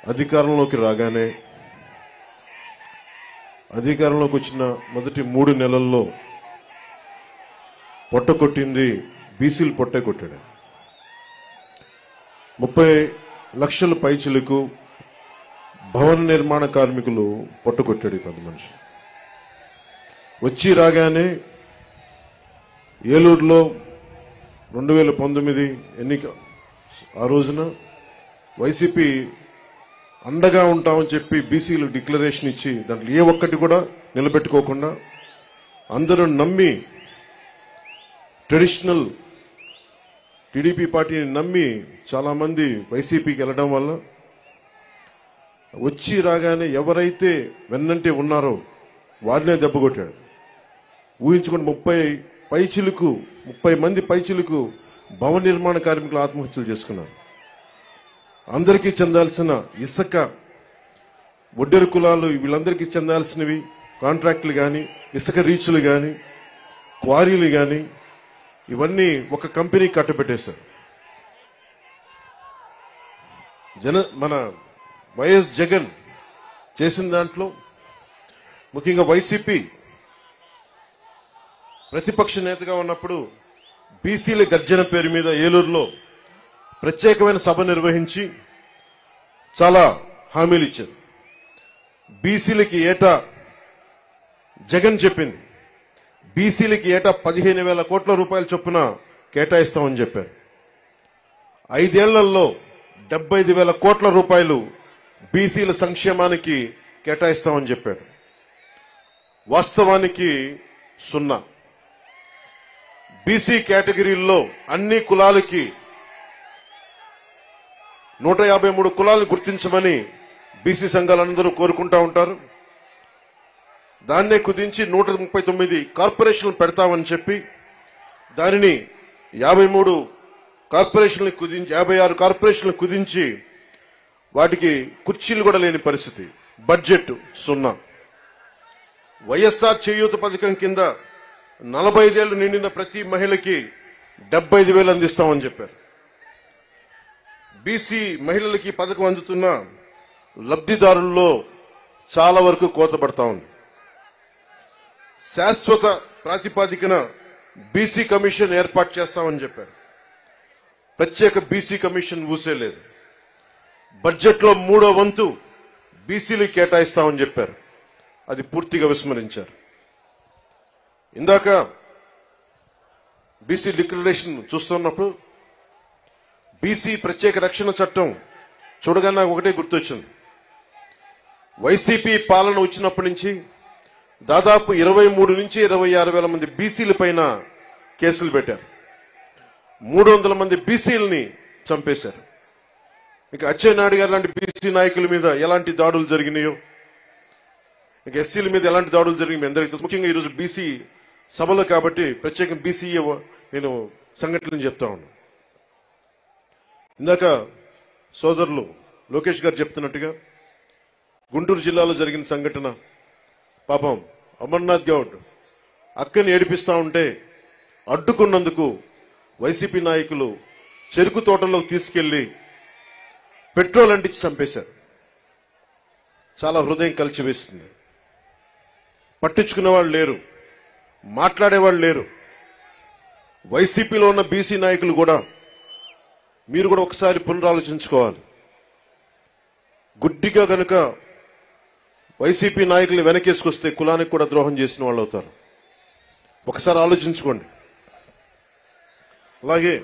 అధికారంలోకి రాగానే అధికారంలోకి వచ్చిన మొదటి మూడు నెలల్లో పొట్ట కొట్టింది బీసీలు పొట్టే కొట్టాడు ముప్పై లక్షల పైచిలకు భవన నిర్మాణ కార్మికులు పొట్ట కొట్టాడు ఈ పెద్ద మనిషి వచ్చి రాగానే ఏలూరులో రెండు వేల పంతొమ్మిది ఎన్నిక ఆ రోజున వైసీపీ అండగా ఉంటామని చెప్పి బీసీలు డిక్లరేషన్ ఇచ్చి దాంట్లో ఏ ఒక్కటి కూడా నిలబెట్టుకోకుండా అందరూ నమ్మి ట్రెడిషనల్ టీడీపీ పార్టీని నమ్మి చాలా మంది వైసీపీకి వెళ్ళడం వల్ల వచ్చి రాగానే ఎవరైతే వెన్నంటే ఉన్నారో వారినే దెబ్బకొట్టాడు ఊహించుకుని ముప్పై పైచిలుకు ముప్పై మంది పైచిలుకు భవన నిర్మాణ కార్మికులు ఆత్మహత్యలు చేసుకున్నారు అందరికీ చెందాల్సిన ఇసుక ఒడ్డెరు కులాలు వీళ్ళందరికీ చెందాల్సినవి కాంట్రాక్టులు కానీ ఇసుక రీచ్లు కానీ క్వారీలు కానీ ఇవన్నీ ఒక కంపెనీ కట్టబెట్టేశారు జన మన వైఎస్ జగన్ చేసిన దాంట్లో ముఖ్యంగా వైసీపీ ప్రతిపక్ష నేతగా ఉన్నప్పుడు బీసీల గర్జన పేరు మీద ఏలూరులో ప్రత్యేకమైన సభ నిర్వహించి చాలా హామీలు ఇచ్చారు బీసీలకి ఏటా జగన్ చెప్పింది బీసీలకి ఏటా పదిహేను వేల కోట్ల రూపాయల చొప్పున కేటాయిస్తామని చెప్పారు ఐదేళ్లలో డెబ్బై ఐదు వేల కోట్ల రూపాయలు బీసీల సంక్షేమానికి కేటాయిస్తామని చెప్పాడు వాస్తవానికి సున్నా బీసీ కేటగిరీల్లో అన్ని కులాలకి నూట యాభై మూడు కులాలను గుర్తించమని బీసీ సంఘాలందరూ కోరుకుంటా ఉంటారు దాన్నే కుదించి నూట ముప్పై తొమ్మిది కార్పొరేషన్లు పెడతామని చెప్పి దానిని యాభై మూడు కార్పొరేషన్లు కుదించి యాభై ఆరు కార్పొరేషన్లు కుదించి వాటికి కుర్చీలు కూడా లేని పరిస్థితి బడ్జెట్ సున్నా వైఎస్ఆర్ చేయూత పథకం కింద నలభై ఐదేళ్లు నిండిన ప్రతి మహిళకి డెబ్బై ఐదు వేలు అందిస్తామని చెప్పారు బీసీ మహిళలకి ఈ పథకం అందుతున్న లబ్ధిదారుల్లో చాలా వరకు కోత పడతా ఉంది శాశ్వత ప్రాతిపాదికన బీసీ కమిషన్ ఏర్పాటు చేస్తామని చెప్పారు ప్రత్యేక బీసీ కమిషన్ ఊసేలేదు బడ్జెట్లో మూడో వంతు బీసీలు కేటాయిస్తామని చెప్పారు అది పూర్తిగా విస్మరించారు ఇందాక బీసీ డిక్లరేషన్ చూస్తున్నప్పుడు బీసీ ప్రత్యేక రక్షణ చట్టం చూడగానే నాకు ఒకటే గుర్తొచ్చింది వైసీపీ పాలన వచ్చినప్పటి నుంచి దాదాపు ఇరవై మూడు నుంచి ఇరవై ఆరు వేల మంది బీసీల పైన కేసులు పెట్టారు మూడు వందల మంది బీసీలని చంపేశారు ఇక అచ్చెన్నాయుడు గారు లాంటి బీసీ నాయకుల మీద ఎలాంటి దాడులు జరిగినాయో ఇక ఎస్సీల మీద ఎలాంటి దాడులు జరిగి మీ అందరికీ తెలుసు. ముఖ్యంగా ఈరోజు బీసీ సభలో కాబట్టి ప్రత్యేకం బీసీ నేను సంఘటనలు చెప్తా ఉన్నాను ఇందాక సోదరులు లోకేష్ గారు చెప్తున్నట్టుగా గుంటూరు జిల్లాలో జరిగిన సంఘటన పాపం అమర్నాథ్ గౌడ్ అక్కని ఏడిపిస్తా ఉంటే అడ్డుకున్నందుకు వైసీపీ నాయకులు చెరుకు తోటలోకి తీసుకెళ్లి పెట్రోల్ అంటించి చంపేశారు చాలా హృదయం కలిచివేస్తుంది పట్టించుకునే వాళ్ళు లేరు మాట్లాడేవాళ్ళు లేరు వైసీపీలో ఉన్న బీసీ నాయకులు కూడా మీరు కూడా ఒకసారి పునరాలోచించుకోవాలి గుడ్డిగా గనుక వైసీపీ నాయకులు వెనకేసుకొస్తే కులానికి కూడా ద్రోహం చేసిన వాళ్ళు అవుతారు ఒకసారి ఆలోచించుకోండి అలాగే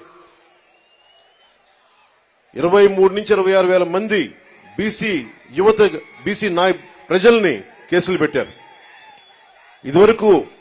ఇరవై మూడు నుంచి ఇరవై ఆరు వేల మంది బీసీ యువత బీసీ నాయ ప్రజల్ని కేసులు పెట్టారు ఇదివరకు